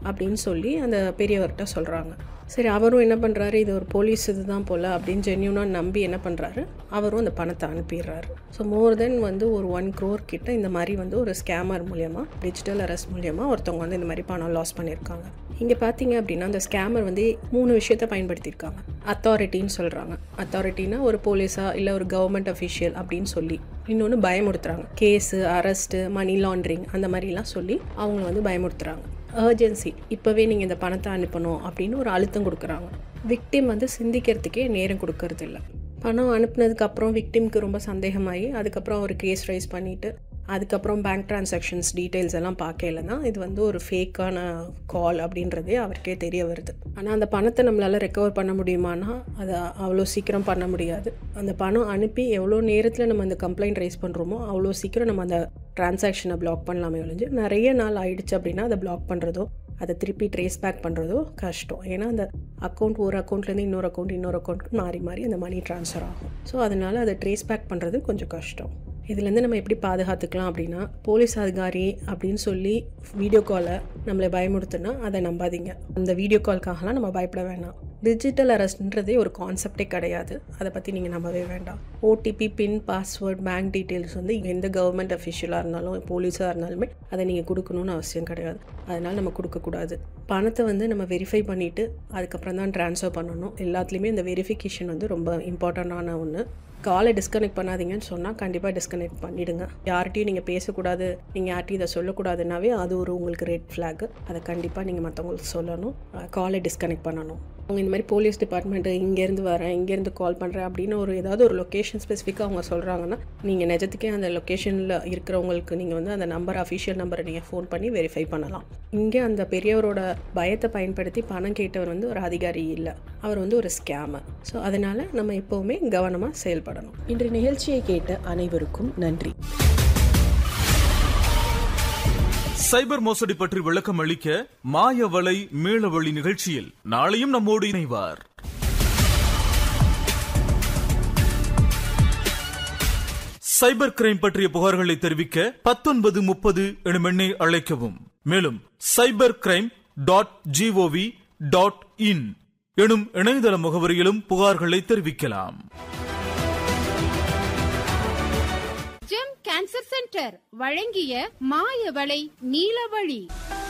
அப்படின்னு சொல்லி அந்த பெரியவர்கிட்ட சொல்கிறாங்க சரி அவரும் என்ன பண்ணுறாரு இது ஒரு போலீஸ் இதுதான் போல் அப்படின்னு ஜென்யூனாக நம்பி என்ன பண்ணுறாரு அவரும் அந்த பணத்தை அனுப்பிடுறாரு ஸோ மோர் தென் வந்து ஒரு ஒன் க்ரோர் கிட்ட இந்த மாதிரி வந்து ஒரு ஸ்கேமர் மூலியமாக டிஜிட்டல் அரெஸ்ட் மூலியமாக ஒருத்தவங்க வந்து இந்த மாதிரி பணம் லாஸ் பண்ணியிருக்காங்க இங்கே பார்த்தீங்க அப்படின்னா அந்த ஸ்கேமர் வந்து மூணு விஷயத்தை பயன்படுத்தியிருக்காங்க அத்தாரிட்டின்னு சொல்கிறாங்க அத்தாரிட்டினா ஒரு போலீஸா இல்லை ஒரு கவர்மெண்ட் அஃபிஷியல் அப்படின்னு சொல்லி இன்னொன்று பயமுறுத்துறாங்க கேஸு அரெஸ்ட்டு மணி லாண்ட்ரிங் அந்த மாதிரிலாம் சொல்லி அவங்கள வந்து பயமுறுத்துறாங்க அர்ஜென்சி இப்போவே நீங்கள் இந்த பணத்தை அனுப்பணும் அப்படின்னு ஒரு அழுத்தம் கொடுக்குறாங்க விக்டிம் வந்து சிந்திக்கிறதுக்கே நேரம் கொடுக்கறது இல்ல பணம் அனுப்புனதுக்கு அப்புறம் விக்டிம்க்கு ரொம்ப சந்தேகமாகி அதுக்கப்புறம் ஒரு கேஸ் ரைஸ் பண்ணிவிட்டு அதுக்கப்புறம் பேங்க் டிரான்சாக்ஷன்ஸ் டீட்டெயில்ஸ் எல்லாம் பார்க்கல தான் இது வந்து ஒரு ஃபேக்கான கால் அப்படின்றதே அவருக்கே தெரிய வருது ஆனால் அந்த பணத்தை நம்மளால் ரெக்கவர் பண்ண முடியுமானா அதை அவ்வளோ சீக்கிரம் பண்ண முடியாது அந்த பணம் அனுப்பி எவ்வளோ நேரத்தில் நம்ம அந்த கம்ப்ளைண்ட் ரைஸ் பண்ணுறோமோ அவ்வளோ சீக்கிரம் நம்ம அந்த டிரான்சாக்ஷனை பிளாக் பண்ணலாமே ஒழிஞ்சு நிறைய நாள் ஆயிடுச்சு அப்படின்னா அதை பிளாக் பண்ணுறதோ அதை திருப்பி ட்ரேஸ் பேக் பண்ணுறதோ கஷ்டம் ஏன்னா அந்த அக்கௌண்ட் ஒரு அக்கௌண்ட்லேருந்து இன்னொரு அக்கௌண்ட் இன்னொரு அக்கௌண்ட்டுக்கு மாறி மாறி அந்த மணி ட்ரான்ஸ்ஃபர் ஆகும் ஸோ அதனால் அதை ட்ரேஸ் பேக் பண்ணுறது கொஞ்சம் கஷ்டம் இதுலேருந்து நம்ம எப்படி பாதுகாத்துக்கலாம் அப்படின்னா போலீஸ் அதிகாரி அப்படின்னு சொல்லி வீடியோ காலை நம்மளை பயமுறுத்துனா அதை நம்பாதீங்க அந்த வீடியோ கால்க்காகலாம் நம்ம பயப்பட வேண்டாம் டிஜிட்டல் அரெஸ்ட்ன்றதே ஒரு கான்செப்டே கிடையாது அதை பற்றி நீங்கள் நம்பவே வேண்டாம் OTP pin password bank details வந்து எந்த கவர்மெண்ட் அஃபிஷியலாக இருந்தாலும் போலீஸாக இருந்தாலுமே அதை நீங்கள் கொடுக்கணும்னு அவசியம் கிடையாது அதனால் நம்ம கொடுக்கக்கூடாது பணத்தை வந்து நம்ம வெரிஃபை பண்ணிவிட்டு அதுக்கப்புறம் தான் ட்ரான்ஸ்ஃபர் பண்ணணும் எல்லாத்துலேயுமே இந்த வெரிஃபிகேஷன் வந்து ரொம்ப இம்பார்ட்டண்ட்டான ஒன்று காலை டிஸ்கனெக்ட் பண்ணாதீங்கன்னு சொன்னால் கண்டிப்பாக டிஸ்கனெக்ட் பண்ணிவிடுங்க யார்கிட்டையும் நீங்கள் பேசக்கூடாது நீங்கள் யார்ட்டையும் இதை சொல்லக்கூடாதுனாவே அது ஒரு உங்களுக்கு ரெட் ஃப்ளாக் அதை கண்டிப்பாக நீங்கள் மற்றவங்களுக்கு சொல்லணும் காலை டிஸ்கனெக்ட் பண்ணணும் அவங்க இந்த மாதிரி போலீஸ் டிபார்ட்மெண்ட்டு இங்கேருந்து வரேன் இங்கேருந்து கால் பண்ணுறேன் அப்படின்னு ஒரு ஏதாவது ஒரு லொக்கேஷன் ஸ்பெசிஃபிக்காக அவங்க சொல்கிறாங்கன்னா நீங்கள் நிஜத்துக்கே அந்த லொக்கேஷனில் இருக்கிறவங்களுக்கு நீங்கள் வந்து அந்த நம்பர் அஃபிஷியல் நம்பரை நீங்கள் ஃபோன் பண்ணி வெரிஃபை பண்ணலாம் இங்கே அந்த பெரியவரோட பயத்தை பயன்படுத்தி பணம் கேட்டவர் வந்து ஒரு அதிகாரி இல்லை அவர் வந்து ஒரு ஸ்கேமர் ஸோ அதனால் நம்ம எப்போவுமே கவனமாக செயல்படணும் இன்று நிகழ்ச்சியை கேட்ட அனைவருக்கும் நன்றி சைபர் மோசடி பற்றி விளக்கம் அளிக்க மாயவலை மீளவழி நிகழ்ச்சியில் நாளையும் நம்மோடு இணைவார் சைபர் கிரைம் பற்றிய புகார்களை தெரிவிக்க பத்தொன்பது முப்பது எனும் எண்ணை அழைக்கவும் மேலும் cyber crime dot G O V dot in எனும் இணையதள முகவரியிலும் புகார்களை தெரிவிக்கலாம் ஜெம் கேன்சர் சென்டர் வழங்கிய மாயவளை நீலவழி